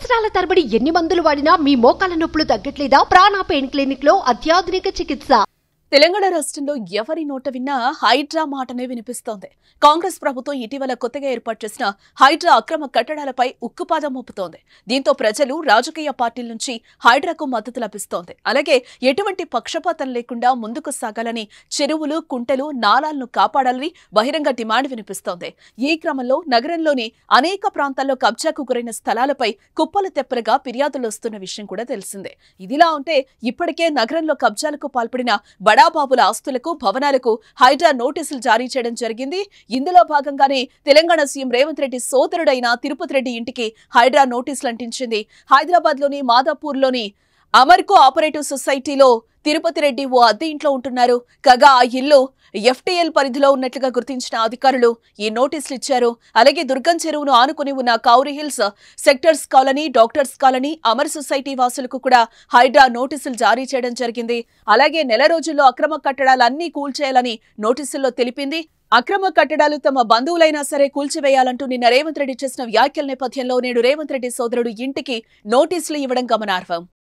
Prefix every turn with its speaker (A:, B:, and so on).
A: సంవత్సరాల తరబడి ఎన్ని మందులు వాడినా మీ మోకాల నొప్పులు తగ్గట్లేదా ప్రాణ పెయిన్ క్లినిక్ లో అత్యాధునిక చికిత్స
B: తెలంగాణ రాష్ట్రంలో ఎవరి నోట విన్నా హైడ్రా మాటనే వినిపిస్తోంది కాంగ్రెస్ ప్రభుత్వం ఇటీవల కొత్తగా ఏర్పాటు చేసిన హైడ్రా అక్రమ కట్టడాలపై ఉక్కుపాదం మోపుతోంది దీంతో ప్రజలు రాజకీయ పార్టీల నుంచి హైడ్రాకు మద్దతు లభిస్తోంది అలాగే ఎటువంటి పక్షపాతం లేకుండా ముందుకు సాగాలని చెరువులు కుంటలు నాలాలను కాపాడాలని బహిరంగ డిమాండ్ వినిపిస్తోంది ఈ క్రమంలో నగరంలోని అనేక ప్రాంతాల్లో కబ్జాకు గురైన స్థలాలపై కుప్పలు తెప్పలుగా ఫిర్యాదులు వస్తున్న విషయం కూడా తెలిసిందే ఇదిలా ఉంటే ఇప్పటికే నగరంలో కబ్జాలకు పాల్పడిన బడాబాబుల ఆస్తులకు భవనాలకు హైడ్రా నోటీసులు జారీ చేయడం జరిగింది ఇందులో భాగంగానే తెలంగాణ సీఎం రేవంత్ రెడ్డి సోదరుడైన తిరుపతి రెడ్డి ఇంటికి హైడ్రా నోటీసులు అంటించింది హైదరాబాద్ లోని మాదాపూర్లోని అమర్కో ఆపరేటివ్ సొసైటీలో తిరుపతి రెడ్డి ఓ అద్దె ఇంట్లో ఉంటున్నారు కాగా ఆ ఇల్లు ఎఫ్టీఎల్ పరిధిలో ఉన్నట్లుగా గుర్తించిన అధికారులు ఈ నోటీసులు ఇచ్చారు అలాగే దుర్గం చెరువును ఆనుకుని ఉన్న Kavuri hills sectors colony doctors colony Amar society వాసులకు కూడా హైడ్రా నోటీసులు జారీ చేయడం జరిగింది అలాగే నెల రోజుల్లో అక్రమ కట్టడాలన్నీ కూల్చేయాలని నోటీసుల్లో తెలిపింది అక్రమ కట్టడాలు తమ బంధువులైనా సరే కూల్చివేయాలంటూ నిన్న రేవంత్ రెడ్డి చేసిన వ్యాఖ్యల నేపథ్యంలో నేడు రేవంత్ రెడ్డి సోదరుడు ఇంటికి నోటీసులు ఇవ్వడం గమనార్హం